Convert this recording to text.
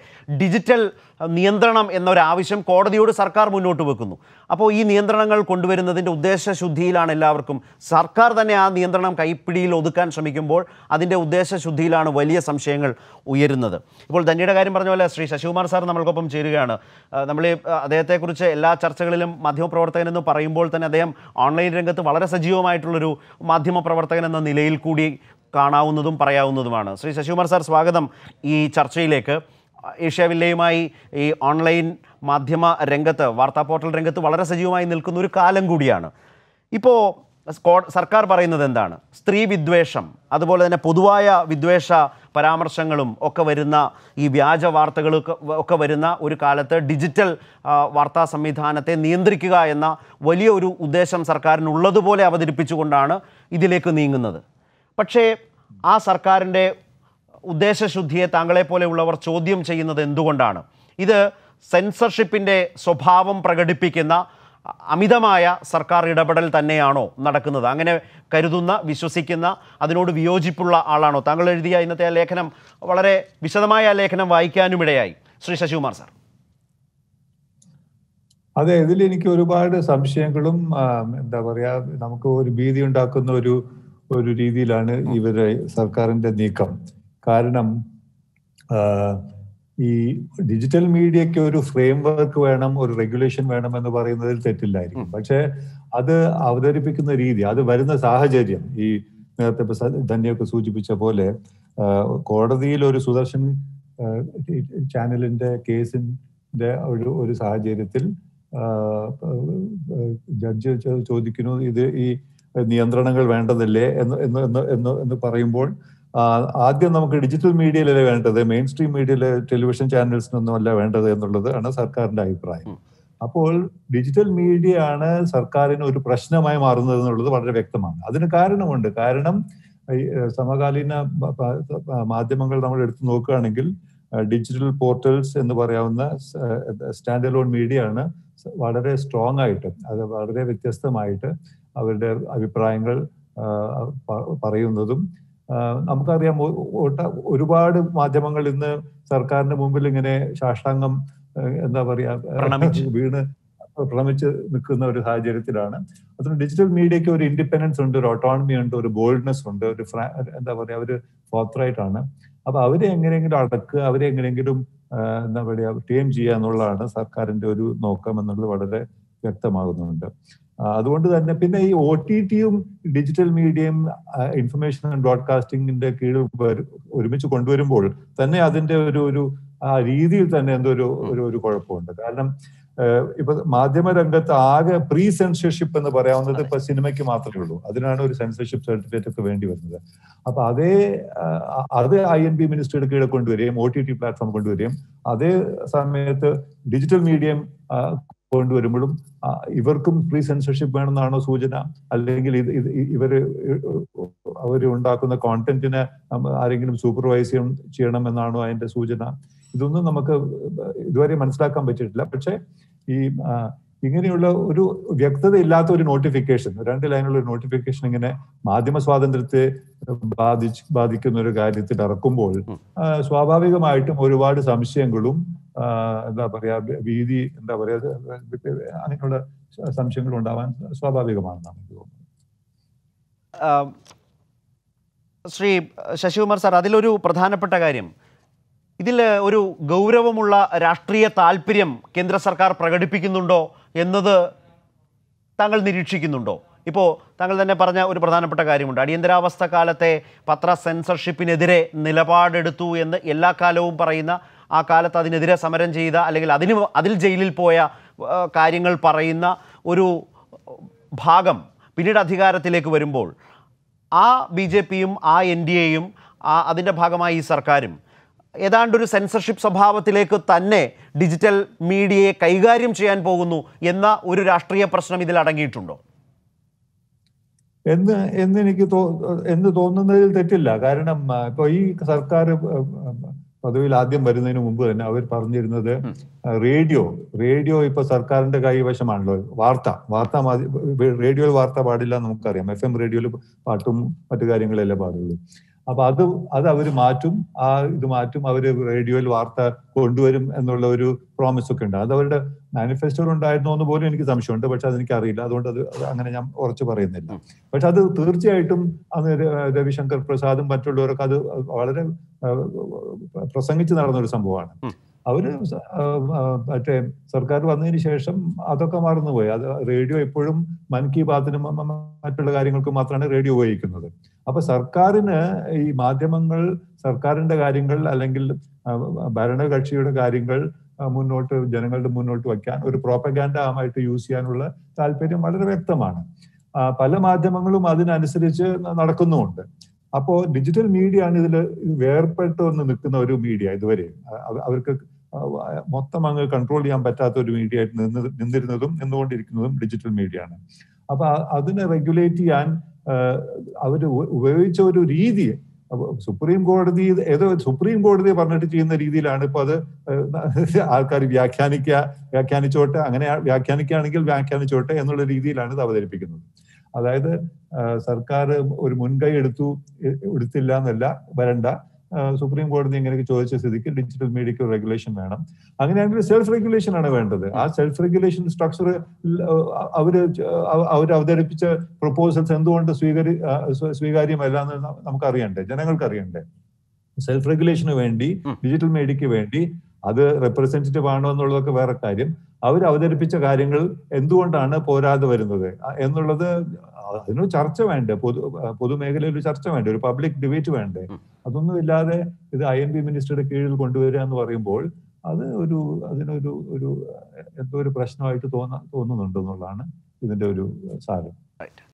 Digital നിയന്ത്രണം എന്നൊരാവശ്യം കോടതിയോട് സർക്കാർ മുന്നോട്ട് വെക്കുന്നു അപ്പോൾ ഈ നിയന്ത്രണങ്ങൾ കൊണ്ടുവരുന്നതിൻ്റെ ഉദ്ദേശശുദ്ധിയിലാണ് എല്ലാവർക്കും സർക്കാർ തന്നെ ആ നിയന്ത്രണം കൈപ്പിടിയിൽ ഒതുക്കാൻ ശ്രമിക്കുമ്പോൾ അതിൻ്റെ ഉദ്ദേശശുദ്ധിയിലാണ് വലിയ സംശയങ്ങൾ ഉയരുന്നത് ഇപ്പോൾ ധന്യയുടെ കാര്യം പറഞ്ഞ പോലെ ശ്രീ ശശികുമാർ സാർ നമ്മൾക്കൊപ്പം ചേരുകയാണ് ആ, നമ്മൾ ഈ, ആ, അദ്ദേഹത്തെക്കുറിച്ച് എല്ലാ ചർച്ചകളിലും മാധ്യമപ്രവർത്തകൻ എന്ന് പറയുമ്പോൾ തന്നെ അദ്ദേഹം ഓൺലൈൻ രംഗത്ത് വളരെ സജീവമായിട്ടുള്ളൊരു മാധ്യമപ്രവർത്തകൻ എന്ന നിലയിൽ കൂടി കാണാവുന്നതും പറയാവുന്നതുമാണ് ശ്രീ ശശികുമാർ സാർ സ്വാഗതം ഈ ചർച്ചയിലേക്ക് ഏഷ്യാവില്ലയുമായി ഈ ഓൺലൈൻ മാധ്യമ രംഗത്ത് വാർത്താ പോർട്ടൽ രംഗത്ത് വളരെ സജീവമായി നിൽക്കുന്ന ഒരു കാലം കൂടിയാണ് ഇപ്പോൾ സ്കോ- സർക്കാർ പറയുന്നത് എന്താണ് സ്ത്രീ വിദ്വേഷം അതുപോലെ തന്നെ പൊതുവായ വിദ്വേഷ പരാമർശങ്ങളും ഒക്കെ വരുന്ന ഈ വ്യാജ വാർത്തകളൊക്കെ ഒക്കെ വരുന്ന ഒരു കാലത്ത് ഡിജിറ്റൽ ആ, വാർത്താ സംവിധാനത്തെ നിയന്ത്രിക്കുക എന്ന വലിയ ഒരു ഉദ്ദേശം സർക്കാരിനുള്ളതുപോലെ അവതരിപ്പിച്ചുകൊണ്ടാണ് ഇതിലേക്ക് നീങ്ങുന്നത് പക്ഷേ ആ സർക്കാരിൻ്റെ ഉദ്ദേശശുദ്ധിയെ താങ്കളെ പോലെയുള്ളവർ ചോദ്യം ചെയ്യുന്നത് എന്തുകൊണ്ടാണ് ഇത് സെൻസർഷിപ്പിൻ്റെ സ്വഭാവം പ്രകടിപ്പിക്കുന്ന അമിതമായ സർക്കാർ ഇടപെടൽ തന്നെയാണോ നടക്കുന്നത് അങ്ങനെ കരുതുന്ന വിശ്വസിക്കുന്ന അതിനോട് വിയോജിപ്പുള്ള ആളാണോ താങ്കൾ എഴുതിയ ഇന്നത്തെ ആ ലേഖനം വളരെ വിശദമായ ആ ലേഖനം വായിക്കാനുമിടയായി ശ്രീ ശശികുമാർ സാർ അതെ ഇതിൽ എനിക്ക് ഒരുപാട് സംശയങ്ങളും ആ, എന്താ പറയാ നമുക്ക് ഒരു ഭീതി ഉണ്ടാക്കുന്ന ഒരു ഒരു രീതിയിലാണ് ഇവരെ സർക്കാരിന്റെ നീക്കം കാരണം ആ, ഈ ഡിജിറ്റൽ മീഡിയയ്ക്ക് ഒരു ഫ്രെയിം വർക്ക് വേണം ഒരു റെഗുലേഷൻ വേണം എന്ന് പറയുന്നതിൽ തെറ്റില്ലായിരിക്കും പക്ഷെ അത് അവതരിപ്പിക്കുന്ന രീതി അത് വരുന്ന സാഹചര്യം ഈ നേരത്തെ ഇപ്പൊ സ- ധന്യൊക്കെ സൂചിപ്പിച്ച പോലെ ആ, കോടതിയിൽ ഒരു സുദർശൻ ആ, ചാനലിന്റെ കേസിന്റെ ഒരു ഒരു സാഹചര്യത്തിൽ ആ, ജഡ്ജി ചോ- ചോദിക്കുന്നു ഇത് ഈ നിയന്ത്രണങ്ങൾ വേണ്ടതല്ലേ എന്ന് എന്ന് എന്ന് എന്ന് എന്ന് പറയുമ്പോൾ ആ, ആദ്യം നമുക്ക് ഡിജിറ്റൽ മീഡിയയിലല്ലേ വേണ്ടത് മെയിൻ സ്ട്രീം മീഡിയയിലെ ടെലിവിഷൻ ചാനൽസിനൊന്നും അല്ല വേണ്ടത് എന്നുള്ളത് ആണ് സർക്കാരിന്റെ അഭിപ്രായം അപ്പോൾ ഡിജിറ്റൽ മീഡിയ ആണ് സർക്കാരിന് ഒരു പ്രശ്നമായി മാറുന്നത് എന്നുള്ളത് വളരെ വ്യക്തമാണ് അതിന് കാരണമുണ്ട് കാരണം ഈ, ഏഹ്, സമകാലീന പ- പ- മാധ്യമങ്ങൾ നമ്മൾ എടുത്തു നോക്കുകയാണെങ്കിൽ ഡിജിറ്റൽ പോർട്ടൽസ് എന്ന് പറയാവുന്ന സ്റ്റാൻഡ് അലോൺ മീഡിയ ആണ് വളരെ സ്ട്രോങ് ആയിട്ട് അത് വളരെ വ്യത്യസ്തമായിട്ട് അവരുടെ അഭിപ്രായങ്ങൾ ആ, പ- പറയുന്നതും ആ, നമുക്കറിയാം ഒ- ഒട്ട- ഒരുപാട് മാധ്യമങ്ങൾ ഇന്ന് സർക്കാരിന്റെ മുമ്പിൽ ഇങ്ങനെ സാഷ്ടാംഗം ആ, എന്താ പറയാ പ്രണമിച്ച്. വീണ് പ്രണമിച്ച് നിൽക്കുന്ന ഒരു സാഹചര്യത്തിലാണ് അതിന് ഡിജിറ്റൽ മീഡിയക്ക് ഒരു ഇൻഡിപെൻഡൻസ് ഉണ്ട് ഒരു ഓട്ടോണമി ഉണ്ട് ഒരു ബോൾഡ്നെസ് ഉണ്ട് ഒരു ഫ്രാ- എന്താ പറയാ ഒരു ഫോർത്രൈറ്റ് ആണ് അപ്പൊ അവരെ എങ്ങനെയെങ്കിലും അടക്കുക അവരെ എങ്ങനെയെങ്കിലും ആ, എന്താ പറയാ ടീം ചെയ്യുക എന്നുള്ളതാണ് സർക്കാരിന്റെ ഒരു നോക്കം എന്നുള്ളത് വളരെ വ്യക്തമാകുന്നുണ്ട് ആ, അതുകൊണ്ട് തന്നെ പിന്നെ ഈ ഒ ടി ടിയും ഡിജിറ്റൽ മീഡിയയും ഇൻഫർമേഷൻ ആൻഡ് ബ്രോഡ്കാസ്റ്റിംഗിന്റെ കീഴിൽ വരു- ഒരുമിച്ച് കൊണ്ടുവരുമ്പോൾ തന്നെ അതിന്റെ ഒരു ഒരു ആ രീതിയിൽ തന്നെ എന്തോ ഒരു ഒരു ഒരു കുഴപ്പമുണ്ട് കാരണം ഏഹ്, ഇപ്പൊ മാധ്യമ രംഗത്ത് ആകെ പ്രീ സെൻസർഷിപ്പ് എന്ന് പറയാവുന്നത് ഇപ്പൊ സിനിമയ്ക്ക് മാത്രമേ ഉള്ളൂ അതിനാണ് ഒരു സെൻസർഷിപ്പ് സർട്ടിഫിക്കറ്റ് ഒക്കെ വേണ്ടി വരുന്നത് അപ്പൊ അതേ ആ, അത് ഐ എൻ ബി മിനിസ്ട്രിയുടെ കീഴിൽ കൊണ്ടുവരികയും ഒ ടി ടി പ്ലാറ്റ്ഫോം കൊണ്ടുവരികയും അതേ സമയത്ത് ഡിജിറ്റൽ മീഡിയം കൊണ്ടുവരുമ്പോഴും ആ, ഇവർക്കും പ്രീ സെൻസർഷിപ്പ് വേണമെന്നാണോ സൂചന അല്ലെങ്കിൽ ഇത് ഇത് ഇവര് അവർ ഉണ്ടാക്കുന്ന കോണ്ടന്റിനെ ആരെങ്കിലും സൂപ്പർവൈസ് ചെയ്യണം എന്നാണോ അതിന്റെ സൂചന ഇതൊന്നും നമുക്ക് ഇതുവരെ മനസ്സിലാക്കാൻ പറ്റിയിട്ടില്ല പക്ഷെ ഈ ആ, ഇങ്ങനെയുള്ള ഒരു വ്യക്തത ഇല്ലാത്ത ഒരു നോട്ടിഫിക്കേഷൻ രണ്ട് ലൈനുള്ള ഒരു നോട്ടിഫിക്കേഷൻ ഇങ്ങനെ മാധ്യമ സ്വാതന്ത്ര്യത്തെ ബാധിച്ച് ബാധിക്കുന്ന ഒരു കാര്യത്തിൽ ഇറക്കുമ്പോൾ ആ, സ്വാഭാവികമായിട്ടും ഒരുപാട് സംശയങ്ങളും ആ, എന്താ പറയാ ഭീതി എന്താ പറയാ അങ്ങനെയുള്ള സംശയങ്ങൾ ഉണ്ടാവാൻ സ്വാഭാവികമാണെന്നാണ് എനിക്ക് തോന്നുന്നത് ആം, ശ്രീ ശശികുമാർ സാർ അതിലൊരു പ്രധാനപ്പെട്ട കാര്യം ഇതിൽ ഒരു ഗൗരവമുള്ള രാഷ്ട്രീയ താല്പര്യം കേന്ദ്ര സർക്കാർ പ്രകടിപ്പിക്കുന്നുണ്ടോ എന്നത് താങ്കൾ നിരീക്ഷിക്കുന്നുണ്ടോ ഇപ്പോൾ താങ്കൾ തന്നെ പറഞ്ഞ ഒരു പ്രധാനപ്പെട്ട കാര്യമുണ്ട് അടിയന്തരാവസ്ഥ കാലത്തെ പത്ര സെൻസർഷിപ്പിനെതിരെ നിലപാടെടുത്തു എന്ന് എല്ലാ കാലവും പറയുന്ന ആ കാലത്ത് അതിനെതിരെ സമരം ചെയ്ത അല്ലെങ്കിൽ അതിന് അതിൽ ജയിലിൽ പോയ ആ, കാര്യങ്ങൾ പറയുന്ന ഒരു ഭാഗം പിന്നീട് അധികാരത്തിലേക്ക് വരുമ്പോൾ ആ ബി ജെ പിയും ആ എൻ ഡി എയും ആ അതിൻ്റെ ഭാഗമായി ഈ സർക്കാരും ഏതാണ്ടൊരു സെൻസർഷിപ്പ് സ്വഭാവത്തിലേക്ക് തന്നെ ഡിജിറ്റൽ മീഡിയയെ കൈകാര്യം ചെയ്യാൻ പോകുന്നു എന്ന ഒരു രാഷ്ട്രീയ പ്രശ്നം ഇതിൽ അടങ്ങിയിട്ടുണ്ടോ എന്ന് എന്ന് എനിക്ക് തോ എന്ന് തോന്നുന്നതിൽ തെറ്റില്ല കാരണം ആ, ഇപ്പൊ ഈ സർക്കാർ പദവിയിൽ ആദ്യം വരുന്നതിന് മുമ്പ് തന്നെ അവർ പറഞ്ഞിരുന്നത് റേഡിയോ റേഡിയോ ഇപ്പൊ സർക്കാരിന്റെ കൈവശമാണല്ലോ വാർത്ത വാർത്താ മാധ്യ റേഡിയോയിൽ വാർത്ത പാടില്ല എന്ന് നമുക്കറിയാം എഫ് എം റേഡിയോയിൽ പാട്ടും മറ്റു കാര്യങ്ങളല്ലേ പാടുള്ളൂ അപ്പൊ അത് അത് അവർ മാറ്റും ആ ഇത് മാറ്റും അവർ റേഡിയോയിൽ വാർത്ത കൊണ്ടുവരും എന്നുള്ള ഒരു പ്രോമിസ് ഒക്കെ ഉണ്ട് അത് അവരുടെ മാനിഫെസ്റ്റോയിൽ ഉണ്ടായിരുന്നോ എന്ന് പോലും എനിക്ക് സംശയമുണ്ട് പക്ഷെ അതെനിക്ക് അറിയില്ല അതുകൊണ്ട് അത് അത് അങ്ങനെ ഞാൻ ഉറച്ചു പറയുന്നില്ല പക്ഷെ അത് തീർച്ചയായിട്ടും അന്ന് ര- രവിശങ്കർ പ്രസാദും മറ്റുള്ളവരൊക്കെ അത് വളരെ ആ, പ്രസംഗിച്ച് നടന്ന ഒരു സംഭവമാണ് ഉം. അവര് സ- ആ, ആ, മറ്റേ സർക്കാർ വന്നതിന് ശേഷം അതൊക്കെ മറന്നുപോയി അത് റേഡിയോ എപ്പോഴും മൻ കി ബാത്തിനും മ- മ- മറ്റുള്ള കാര്യങ്ങൾക്കും മാത്രമാണ് റേഡിയോ ഉപയോഗിക്കുന്നത് അപ്പൊ സർക്കാരിന് ഈ മാധ്യമങ്ങൾ സർക്കാരിന്റെ കാര്യങ്ങൾ അല്ലെങ്കിൽ ആ, ഭരണകക്ഷിയുടെ കാര്യങ്ങൾ ആ, മുന്നോട്ട് ജനങ്ങളുടെ മുന്നോട്ട് വയ്ക്കാൻ ഒരു പ്രോപ്പഗാൻഡായിട്ട് യൂസ് ചെയ്യാനുള്ള താല്പര്യം വളരെ വ്യക്തമാണ് ആ, പല മാധ്യമങ്ങളും അതിനനുസരിച്ച് ന- നടക്കുന്നുമുണ്ട് അപ്പോ ഡിജിറ്റൽ മീഡിയ ആണ് ഇതിൽ വേർപെട്ട് വന്ന് നിൽക്കുന്ന ഒരു മീഡിയ ഇതുവരെ അവ- അവർക്ക് ആ, മൊത്തം അങ്ങ് കൺട്രോൾ ചെയ്യാൻ പറ്റാത്ത ഒരു മീഡിയ ആയിട്ട് നിന്ന് നിന്നിരുന്നതും നിന്നുകൊണ്ടിരിക്കുന്നതും ഡിജിറ്റൽ മീഡിയ ആണ് അപ്പൊ ആ- അതിനെ റെഗുലേറ്റ് ചെയ്യാൻ അവർ ഉപയോഗിച്ച ഒരു രീതി അപ്പൊ സുപ്രീം കോടതി ഏതോ സുപ്രീം കോടതി പറഞ്ഞിട്ട് ചെയ്യുന്ന രീതിയിലാണ് ഇപ്പൊ അത് ആൾക്കാർ വ്യാഖ്യാനിക്കുക വ്യാഖ്യാനിച്ചോട്ടെ അങ്ങനെ വ്യാഖ്യാനിക്കുകയാണെങ്കിൽ വ്യാഖ്യാനിച്ചോട്ടെ എന്നുള്ള രീതിയിലാണ് ഇത് അവതരിപ്പിക്കുന്നത് അതായത് ആ, സർക്കാർ ഒരു മുൻകൈ എടുത്തു എ- എടുത്തില്ല എന്നല്ല വരണ്ട ആ, സുപ്രീം കോടതി ഇങ്ങനെയൊക്കെ ചോദിച്ച സ്ഥിതിക്ക് ഡിജിറ്റൽ മീഡിയക്ക് റെഗുലേഷൻ വേണം അങ്ങനെയാണെങ്കിൽ സെൽഫ് റെഗുലേഷൻ ആണ് വേണ്ടത് ആ സെൽഫ് റെഗുലേഷൻ സ്ട്രക്ചർ അവര് ച- അവ- അവര് അവതരിപ്പിച്ച പ്രപ്പോസൽസ് എന്തുകൊണ്ട് സ്വീകരി ആ, സ്വ- സ്വീകാര്യമല്ല എന്ന് ന- നമുക്ക് അറിയണ്ടേ ജനങ്ങൾക്ക് അറിയണ്ടേ സെൽഫ് റെഗുലേഷന് വേണ്ടി ഉം. ഡിജിറ്റൽ മീഡിയക്ക് വേണ്ടി അത് റെപ്രസെന്റേറ്റീവ് ആണോ എന്നുള്ളതൊക്കെ വേറെ കാര്യം അവർ അവതരിപ്പിച്ച കാര്യങ്ങൾ എന്തുകൊണ്ടാണ് പോരാതെ വരുന്നത് ആ, എന്നുള്ളത് അതിന് ചർച്ച വേണ്ടേ പൊതു പൊതുമേഖലയിൽ ഒരു ചർച്ച വേണ്ടേ ഒരു പബ്ലിക് ഡിബേറ്റ് വേണ്ടേ ഉം. അതൊന്നും ഇല്ലാതെ ഇത് ഐ എൻ ബി മിനിസ്റ്ററുടെ കീഴിൽ കൊണ്ടുവരിക എന്ന് പറയുമ്പോൾ അത് ഒരു അതിനൊരു ഒരു എന്തോ ഒരു പ്രശ്നമായിട്ട് തോന്ന തോന്നുന്നുണ്ട് എന്നുള്ളതാണ് ഇതിന്റെ ഒരു സാരം